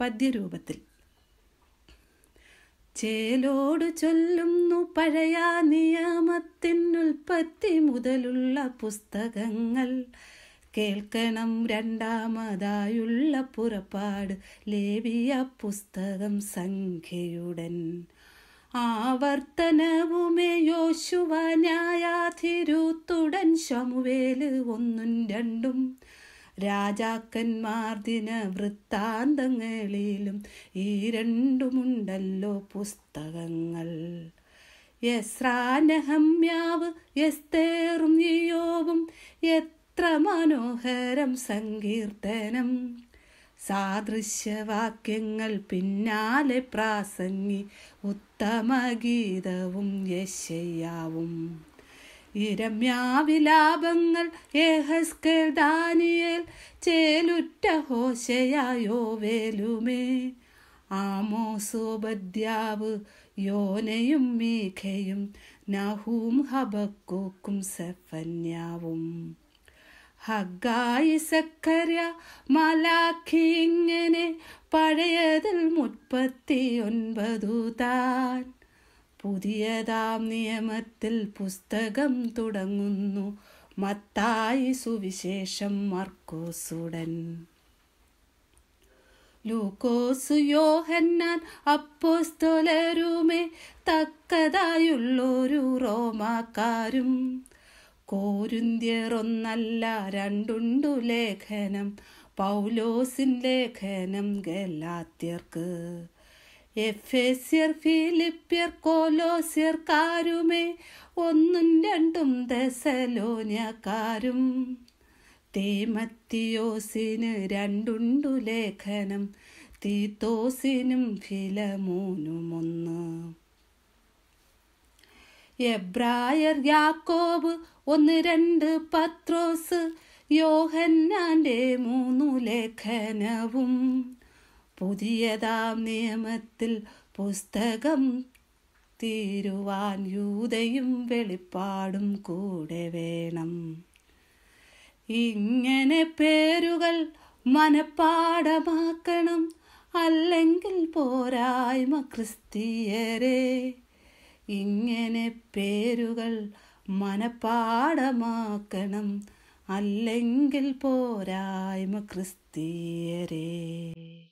പദ്യരൂപത്തിൽ ചേലോട് ചൊല്ലുന്നു പഴയ നിയമത്തിനുൽപ്പത്തി മുതലുള്ള പുസ്തകങ്ങൾ കേൾക്കണം രണ്ടാമതായുള്ള പുറപ്പാട് ലേവിയ പുസ്തകം സംഖ്യയുടൻ ആവർത്തനവുമേ യോശുവ ന്യായാധിരുത്തുടൻ ശമുവേല് ഒന്നും രണ്ടും രാജാക്കന്മാർ ദിന വൃത്താന്തങ്ങളിലും ഈ രണ്ടുമുണ്ടല്ലോ പുസ്തകങ്ങൾ യസ്രാനഹമ്യാവ് എസ്തേറും യോവും എത്ര മനോഹരം സങ്കീർത്തനം സാദൃശ്യവാക്യങ്ങൾ പിന്നാലെ പ്രാസംഗി ഉത്തമഗീതവും യശയ്യാവും ഇരമ്യാവിലാപങ്ങൾ ഏഹസ്കേൽ ദാനിയേൽ ചേലുറ്റ ഹോശയായോ വേലുമേ ആമോസോപദ്യാവ് യോനയും മീഖയും നഹൂം ഹബക്കൂക്കും സെഫന്യാവും ഹഗായി സക്കര്യ മലാഖി ഇങ്ങനെ പഴയതിൽ മുപ്പത്തി ഒൻപതു താൻ പുതിയതാം നിയമത്തിൽ പുസ്തകം തുടങ്ങുന്നു മത്തായി സുവിശേഷം മർക്കോസുടൻ ലൂക്കോസ് യോഹന്നാൻ അപ്പോസ്തോലരുമേ തക്കതായുള്ളൊരു റോമാക്കാരും കോരുന്ത്യർ ഒന്നല്ല രണ്ടുണ്ടു ലേഖനം പൗലോസിൻ ലേഖനം ഗലാത്യർക്ക് എഫേസ്യർ ഫിലിപ്യർ കോലോസ്യർക്കാരുമേ ഒന്നും രണ്ടും ദസലോന്യക്കാരും തേമത്തിയോസിന് രണ്ടുണ്ടു ലേഖനം തീത്തോസിനും ഫിലമൂനും ഒന്ന് എബ്രായർ യാക്കോബ് ഒന്ന് രണ്ട് പത്രോസ് യോഹന്നാന്റെ മൂന്നു ലേഖനവും പുതിയതാം നിയമത്തിൽ പുസ്തകം തീരുവാൻ യൂതയും വെളിപ്പാടും കൂടെ വേണം ഇങ്ങനെ പേരുകൾ മനപ്പാടമാക്കണം അല്ലെങ്കിൽ പോരായ്മ ക്രിസ്തീയരെ ഇങ്ങനെ പേരുകൾ മനപ്പാടമാക്കണം അല്ലെങ്കിൽ പോരായ്മ ക്രിസ്തീയരെ